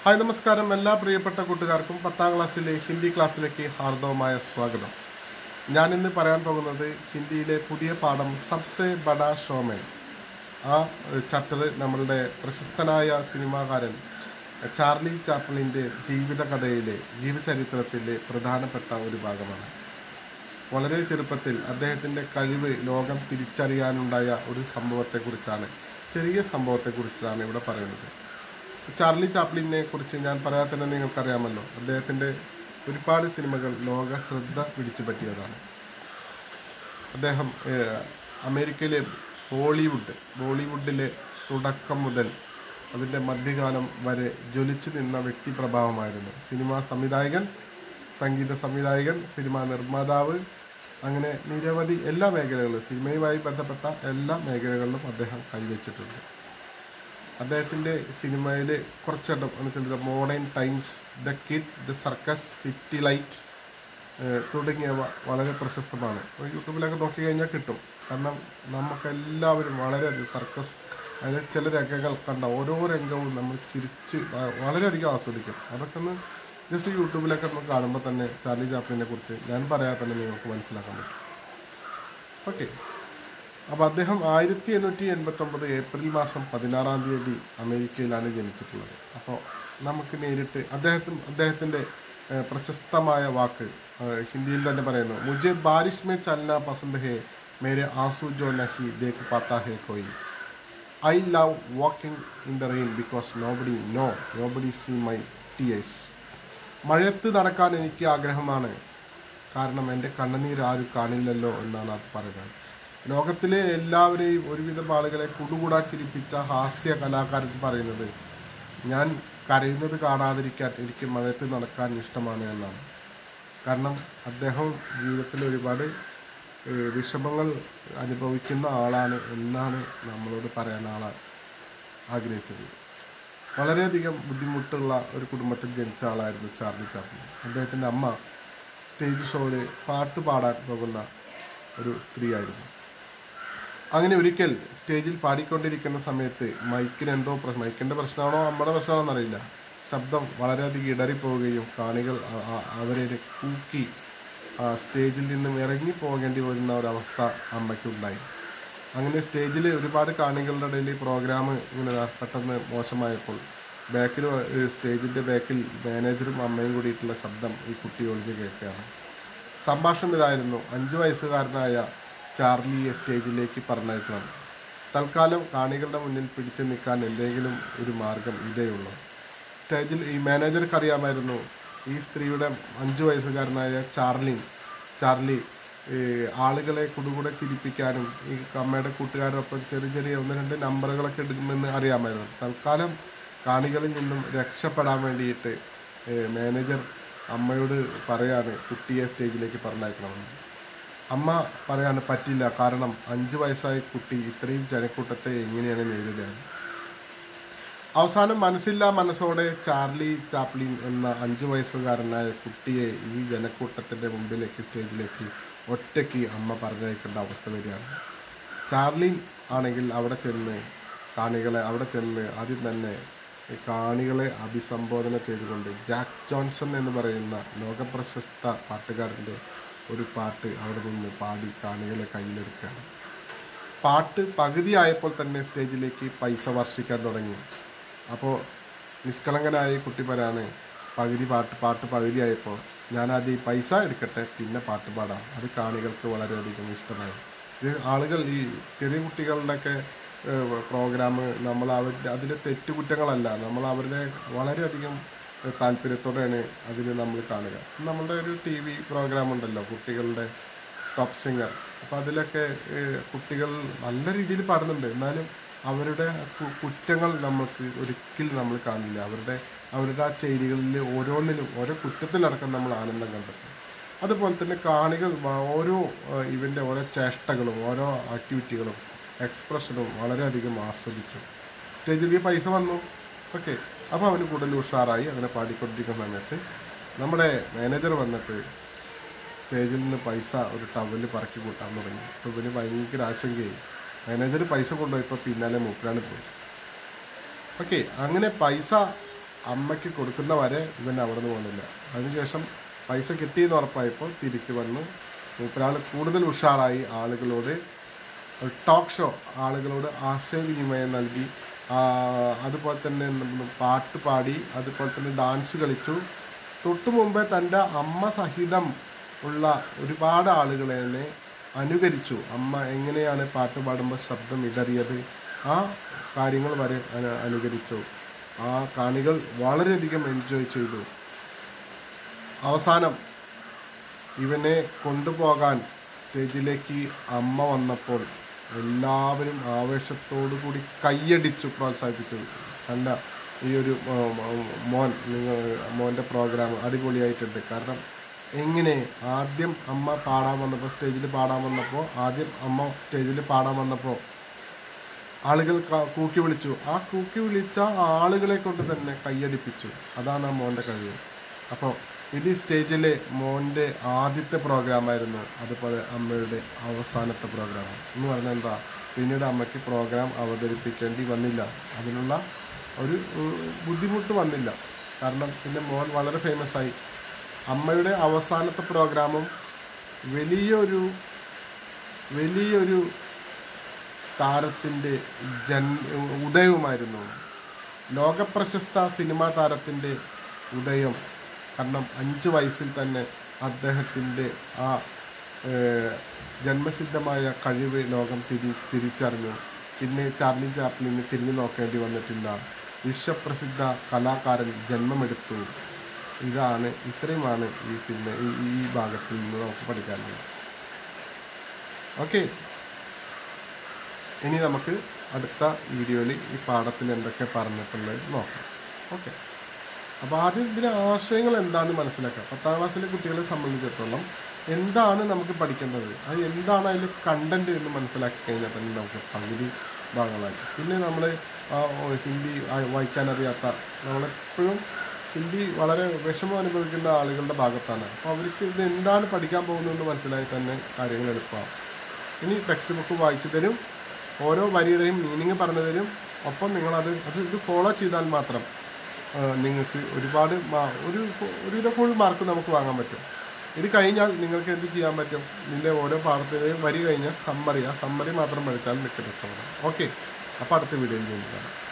hi നമസ്കാരം എല്ലാ പ്രിയപ്പെട്ട കൂട്ടുകാർക്കും പത്താം ക്ലാസ്സിലെ ഹിന്ദി ക്ലാസ്സിലേക്ക് ഹാർദവമായ സ്വാഗതം ഞാൻ ഇന്ന് പറയാൻ പോകുന്നത് ഹിന്ദിയിലെ പുതിയ പാഠം സബ്സെ ബഡ ഷോമൻ ആ ചാപ്റ്റർ നമ്മളുടെ പ്രശസ്തനായ സിനിമാകാരൻ ചാർലി ചാപ്ലിൻ്റെ ജീവിതകഥയിലെ ജീവചരിത്രത്തിലെ പ്രധാനപ്പെട്ട ഒരു ഭാഗമാണ് വളരെ ചെറുപ്പത്തിൽ അദ്ദേഹത്തിൻ്റെ കഴിവ് ലോകം തിരിച്ചറിയാനുണ്ടായ ഒരു സംഭവത്തെക്കുറിച്ചാണ് ചെറിയ സംഭവത്തെക്കുറിച്ചാണ് ഇവിടെ പറയുന്നത് ചാർലി ചാപ്ലിനെ കുറിച്ച് ഞാൻ പറയാതെ തന്നെ നിങ്ങൾക്കറിയാമല്ലോ അദ്ദേഹത്തിൻ്റെ ഒരുപാട് സിനിമകൾ ലോക ശ്രദ്ധ പിടിച്ചു പറ്റിയതാണ് അദ്ദേഹം ഏഹ്, അമേരിക്കയിലെ ബോളിവുഡ് ബോളിവുഡിലെ തുടക്കം മുതൽ അതിൻ്റെ മധ്യകാലം വരെ ജ്വലിച്ചു നിന്ന വ്യക്തിപ്രഭാവമായിരുന്നു സിനിമാ സംവിധായകൻ സംഗീത സംവിധായകൻ സിനിമാ നിർമ്മാതാവ് അങ്ങനെ നിരവധി എല്ലാ മേഖലകളിലും സിനിമയുമായി ബന്ധപ്പെട്ട എല്ലാ മേഖലകളിലും അദ്ദേഹം കൈവച്ചിട്ടുണ്ട് അദ്ദേഹത്തിൻ്റെ സിനിമയിൽ കുറച്ചെണ്ണം എന്ന് വെച്ചാൽ Modern Times the Kid the Circus City Light തുടങ്ങിയവ വളരെ പ്രശസ്തമാണ് അപ്പോൾ യൂട്യൂബിലൊക്കെ നോക്കി കഴിഞ്ഞാൽ കിട്ടും കാരണം നമുക്കെല്ലാവരും വളരെയധികം സർക്കസ് അതിലെ ചില രംഗങ്ങൾ കണ്ട ഓരോ രംഗവും നമ്മൾ ചിരിച്ച് വ- വളരെയധികം ആസ്വദിക്കും അതൊക്കെ ഒന്ന് ജസ്റ്റ് യൂട്യൂബിലൊക്കെ ഒന്ന് കാണുമ്പോൾ തന്നെ ചാർലി ചാപ്ലിനെ കുറിച്ച് ഞാൻ പറയാതെ തന്നെ നിങ്ങൾക്ക് മനസ്സിലാക്കാൻ പറ്റും ഓക്കെ അപ്പോൾ അദ്ദേഹം ആയിരത്തി എണ്ണൂറ്റി എൺപത്തി ഒമ്പത് ഏപ്രിൽ മാസം പതിനാറാം തീയതി അമേരിക്കയിലാണ് ജനിച്ചിട്ടുള്ളത് അപ്പോൾ നമുക്ക് നേരിട്ട് അദ്ദേഹത്തിന് അദ്ദേഹത്തിൻ്റെ ഏഹ്, പ്രശസ്തമായ വാക്ക് ഏഹ്, ഹിന്ദിയിൽ തന്നെ പറയുന്നു മുझे ബാരിഷ് മേ ചലന പസന്ത് ഹേ മേരെ ആസു ജോ നഹി ദേഖ് പാത്ത ഹേ കോയി I love walking in the rain because nobody no nobody see my tears മഴയത്ത് നടക്കാൻ എനിക്ക് ആഗ്രഹമാണ് കാരണം എൻ്റെ കണ്ണുനീർ ആരും കാണില്ലല്ലോ എന്നാണ് അത് പറയുന്നത് ലോകത്തിലെ എല്ലാവരെയും ഒരുവിധം ആളുകളെ കുടുകൂടാ ചിരിപ്പിച്ച ഹാസ്യ കലാകാരൻ പറയുന്നത് ഞാൻ കരയുന്നത് കാണാതിരിക്കാൻ എനിക്ക് മഴയത്ത് നടക്കാൻ ഇഷ്ടമാണ് എന്നാണ് കാരണം അദ്ദേഹം ജീവിതത്തിൽ ഒരുപാട് ഏഹ്, വിഷമങ്ങൾ അനുഭവിക്കുന്ന ആളാണ് എന്നാണ് നമ്മളോട് പറയാൻ ആളാ ആഗ്രഹിച്ചത് വളരെയധികം ബുദ്ധിമുട്ടുള്ള ഒരു കുടുംബത്തിൽ ജനിച്ച ആളായിരുന്നു ചാർലി ചാപ്ലിൻ അദ്ദേഹത്തിൻ്റെ അമ്മ സ്റ്റേജ് ഷോയിൽ പാട്ട് പാടാൻ പോകുന്ന ഒരു സ്ത്രീയായിരുന്നു അങ്ങനെ ഒരിക്കൽ സ്റ്റേജിൽ പാടിക്കൊണ്ടിരിക്കുന്ന സമയത്ത് മൈക്കിന് എന്തോ പ്രശ്നം മൈക്കിൻ്റെ പ്രശ്നമാണോ നമ്മുടെ പ്രശ്നമാണോ എന്നറിയില്ല ശബ്ദം വളരെയധികം ഇടറിപ്പോവുകയും കാണികൾ അ- അ- അവരെ കൂക്കി ആ സ്റ്റേജിൽ നിന്നും ഇറങ്ങി പോകേണ്ടി വരുന്ന ഒരവസ്ഥ അമ്മയ്ക്കുണ്ടായി അങ്ങനെ സ്റ്റേജിൽ ഒരുപാട് കാണികളുടെ ഇടയിൽ പ്രോഗ്രാം ഇങ്ങനെ പെട്ടെന്ന് മോശമായപ്പോൾ ബാക്കിൽ സ്റ്റേജിൻ്റെ ബാക്കിൽ മാനേജറും അമ്മയും കൂടിയിട്ടുള്ള ശബ്ദം ഈ കുട്ടി ഒളിഞ്ഞ് കേൾക്കുകയാണ് സംഭാഷണം ഇതായിരുന്നു അഞ്ചു വയസ്സുകാരനായ ചാർലിയെ സ്റ്റേജിലേക്ക് പറഞ്ഞയക്കണം തൽക്കാലം കാണികളുടെ മുന്നിൽ പിടിച്ചു നിൽക്കാൻ എന്തെങ്കിലും ഒരു മാർഗം ഇതേയുള്ളൂ സ്റ്റേജിൽ ഈ മാനേജർക്ക് അറിയാമായിരുന്നു ഈ സ്ത്രീയുടെ അഞ്ചു വയസ്സുകാരനായ ചാർലി ചാർലി ഈ ആളുകളെ കുടുകൂടെ ചിരിപ്പിക്കാനും ഈ അമ്മയുടെ കൂട്ടുകാരൊപ്പം ചെറിയ ചെറിയ ഒന്ന് രണ്ട് നമ്പറുകളൊക്കെ എടുക്കുമെന്ന് അറിയാമായിരുന്നു തൽക്കാലം കാണികളിൽ നിന്നും രക്ഷപ്പെടാൻ വേണ്ടിയിട്ട് ഏ, മാനേജർ അമ്മയോട് പറയാണ് കുട്ടിയെ സ്റ്റേജിലേക്ക് പറഞ്ഞയക്കണമെന്ന് അമ്മ പറയാണ് പറ്റില്ല കാരണം അഞ്ചു വയസ്സായ കുട്ടി ഇത്രയും ജനക്കൂട്ടത്തെ എങ്ങനെയാണ് നേരിടുക അവസാനം മനസ്സില്ലാ മനസ്സോടെ ചാർലി ചാപ്ലിൻ എന്ന അഞ്ചു വയസ്സുകാരനായ കുട്ടിയെ ഈ ജനക്കൂട്ടത്തിൻ്റെ മുമ്പിലേക്ക് സ്റ്റേജിലേക്ക് ഒറ്റയ്ക്ക് അമ്മ പറഞ്ഞയക്കേണ്ട അവസ്ഥ വരികയാണ് ചാർലിൻ ആണെങ്കിൽ അവിടെ ചെന്ന് കാണികളെ അവിടെ ചെന്ന് ആദ്യം തന്നെ ഈ കാണികളെ അഭിസംബോധന ചെയ്തുകൊണ്ട് ജാക്ക് ജോൺസൺ എന്ന് പറയുന്ന ലോകപ്രശസ്ത പാട്ടുകാരൻ്റെ ഒരു പാട്ട് അവിടെ നിന്ന് പാടി കാണികളെ കയ്യിലെടുക്കുകയാണ് പാട്ട് പകുതിയായപ്പോൾ തന്നെ സ്റ്റേജിലേക്ക് പൈസ വർഷിക്കാൻ തുടങ്ങി അപ്പോൾ നിഷ്കളങ്കനായ ഈ കുട്ടി പറയാണ് പകുതി പാട്ട് പാട്ട് പകുതിയായപ്പോൾ ഞാൻ ആദ്യം ഈ പൈസ എടുക്കട്ടെ പിന്നെ പാട്ട് പാടാം അത് കാണികൾക്ക് വളരെയധികം ഇഷ്ടമായി ഇത് ആളുകൾ ഈ ചെറിയ കുട്ടികളുടെയൊക്കെ പ്രോഗ്രാം നമ്മൾ അവരുടെ അതിലെ തെറ്റുകുറ്റങ്ങളല്ല നമ്മൾ അവരുടെ വളരെയധികം ഏഹ്, താല്പര്യത്തോടെയാണ് അതിൽ നമ്മൾ കാണുക നമ്മളുടെ ഒരു ടി വി പ്രോഗ്രാം ഉണ്ടല്ലോ കുട്ടികളുടെ ടോപ്പ് സിംഗർ അപ്പോൾ അതിലൊക്കെ ഏഹ്, കുട്ടികൾ നല്ല രീതിയിൽ പാടുന്നുണ്ട് എന്നാലും അവരുടെ കു- കുറ്റങ്ങൾ നമുക്ക് ഒരിക്കലും നമ്മൾ കാണില്ല അവരുടെ അവരുടെ ആ ചെയ്തികളിൽ ഓരോന്നിലും ഓരോ കുറ്റത്തിലടക്കം നമ്മൾ ആനന്ദം കണ്ടെത്തും അതുപോലെ തന്നെ കാണികൾ വ- ഓരോ ഏഹ്, ഇവൻ്റെ ഓരോ ചേഷ്ടകളും ഓരോ ആക്ടിവിറ്റികളും എക്സ്പ്രഷനും വളരെയധികം ആസ്വദിച്ചു സ്റ്റേജിലേക്ക് പൈസ വന്നു ഓക്കെ അപ്പോൾ അവന് കൂടുതൽ ഉഷാറായി അങ്ങനെ പാടിക്കൊണ്ടിരിക്കുന്ന സമയത്ത് നമ്മുടെ മാനേജർ വന്നിട്ട് സ്റ്റേജിൽ നിന്ന് പൈസ ഒരു ടവലിൽ പറക്കി കൂട്ടാൻ തുടങ്ങി അപ്പോൾ ഇവന് ഭയങ്കര ആശങ്കയായി മാനേജർ പൈസ കൊണ്ടുപോയപ്പോൾ പിന്നാലെ മൂപ്പരാണ് പോയി ഓക്കെ അങ്ങനെ പൈസ അമ്മയ്ക്ക് കൊടുക്കുന്ന വരെ ഇവൻ അവിടെ നിന്ന് പോകുന്നില്ല അതിനുശേഷം പൈസ കിട്ടിയെന്ന് ഉറപ്പായപ്പോൾ തിരിച്ചു വന്നു മൂപ്പരാൾ കൂടുതൽ ഉഷാറായി ആളുകളോട് ടോക്ക് ഷോ ആളുകളോട് ആശയവിനിമയം നൽകി ആ, അതുപോലെ തന്നെ നമ്മ പാട്ട് പാടി അതുപോലെ തന്നെ ഡാൻസ് കളിച്ചു തൊട്ടു മുമ്പേ തൻ്റെ അമ്മ സഹിതം ഉള്ള ഒരുപാട് ആളുകളെ അനുകരിച്ചു അമ്മ എങ്ങനെയാണ് പാട്ട് പാടുമ്പോൾ ശബ്ദം ഇടറിയത് ആ കാര്യങ്ങൾ വരെ അനു- അനുകരിച്ചു ആ കാണികൾ വളരെയധികം എൻജോയ് ചെയ്തു അവസാനം ഇവനെ കൊണ്ടുപോകാൻ സ്റ്റേജിലേക്ക് അമ്മ വന്നപ്പോൾ എല്ലാവരും ആവേശത്തോടു കൂടി കൈയടിച്ചു പ്രോത്സാഹിപ്പിച്ചു കണ്ട ഈ ഒരു ആ, ആ, മോൻ നിങ്ങൾ മോൻ്റെ പ്രോഗ്രാം അടിപൊളിയായിട്ടുണ്ട് കാരണം എങ്ങനെ ആദ്യം അമ്മ പാടാൻ വന്നപ്പോൾ സ്റ്റേജിൽ പാടാൻ വന്നപ്പോൾ ആദ്യം അമ്മ സ്റ്റേജിൽ പാടാൻ വന്നപ്പോൾ ആളുകൾ ക- കൂക്കി വിളിച്ചു ആ കൂക്കി വിളിച്ച ആളുകളെ കൊണ്ട് തന്നെ കൈയടിപ്പിച്ചു അതാണ് ആ മോൻ്റെ കഴിവ് അപ്പോൾ ഇത് ഈ സ്റ്റേജിലെ മോൻ്റെ ആദ്യത്തെ പ്രോഗ്രാമായിരുന്നു അതുപോലെ അമ്മയുടെ അവസാനത്തെ പ്രോഗ്രാം എന്ന് പറഞ്ഞാൽ എന്താ പിന്നീട് അമ്മയ്ക്ക് പ്രോഗ്രാം അവതരിപ്പിക്കേണ്ടി വന്നില്ല അതിനുള്ള ഒരു ഏർ, ബുദ്ധിമുട്ട് വന്നില്ല കാരണം പിന്നെ മോൻ വളരെ ഫേമസ് ആയി അമ്മയുടെ അവസാനത്തെ പ്രോഗ്രാമും വലിയൊരു വലിയൊരു താരത്തിൻ്റെ ജൻ ഉദയവുമായിരുന്നു ലോകപ്രശസ്ത സിനിമാ താരത്തിൻ്റെ ഉദയം കാരണം അഞ്ച് വയസ്സിൽ തന്നെ അദ്ദേഹത്തിൻ്റെ ആ ഏഹ്, ജന്മസിദ്ധമായ കഴിവ് ലോകം തിരി തിരിച്ചറിഞ്ഞു പിന്നെ ചാർലി ചാപ്ലിന് തിരിഞ്ഞു നോക്കേണ്ടി വന്നിട്ടില്ല വിശ്വപ്രസിദ്ധ കലാകാരൻ ജന്മമെടുത്തു ഇതാണ് ഇത്രയുമാണ് ഈ സിനിമ ഈ ഈ ഭാഗത്തിൽ നിന്ന് നമുക്ക് പഠിക്കാനുള്ളത് ഓക്കെ ഇനി നമുക്ക് അടുത്ത വീഡിയോയിൽ ഈ പാഠത്തിൽ എന്തൊക്കെ പറഞ്ഞിട്ടുള്ളത് നോക്കാം ഓക്കെ അപ്പോൾ ആദ്യം ഇതിലെ ആശയങ്ങൾ എന്താണെന്ന് മനസ്സിലാക്കാം പത്താം ക്ലാസ്സിലെ കുട്ടികളെ സംബന്ധിച്ചിടത്തോളം എന്താണ് നമുക്ക് പഠിക്കേണ്ടത് അത് എന്താണ് അതിൽ കണ്ടന്റ് എന്ന് മനസ്സിലാക്കി കഴിഞ്ഞാൽ തന്നെ നമുക്ക് പകുതി ഭാഗങ്ങളായി പിന്നെ നമ്മൾ ഹിന്ദി ആ- വായിക്കാനറിയാത്ത നമ്മളെപ്പോഴും ഹിന്ദി വളരെ വിഷമം അനുഭവിക്കുന്ന ആളുകളുടെ ഭാഗത്താണ് അപ്പോൾ അവർക്ക് ഇത് എന്താണ് പഠിക്കാൻ പോകുന്നതെന്ന് മനസ്സിലായി തന്നെ കാര്യങ്ങൾ എളുപ്പമാവും ഇനി ടെക്സ്റ്റ് ബുക്ക് വായിച്ചു തരും ഓരോ വരിയുടെയും മീനിങ് പറഞ്ഞു തരും ഒപ്പം നിങ്ങളത് അത് ഇത് ഫോളോ ചെയ്താൽ മാത്രം ആ, നിങ്ങൾക്ക് ഒരുപാട് മാ- ഒരു ഒരുവിധ ഫുൾ മാർക്ക് നമുക്ക് വാങ്ങാൻ പറ്റും ഇത് കഴിഞ്ഞാൽ നിങ്ങൾക്ക് എന്ത് ചെയ്യാൻ പറ്റും ഇതിൻ്റെ ഓരോ പാഠത്തിലെയും വരി കഴിഞ്ഞാൽ സമ്മറി ആ സമ്മറി മാത്രം പഠിച്ചാൽ നിങ്ങൾക്ക് രക്ഷപ്പെടാം ഓക്കെ അപ്പോൾ അടുത്ത വീഡിയോയിൽ വീണ്ടും കാണാം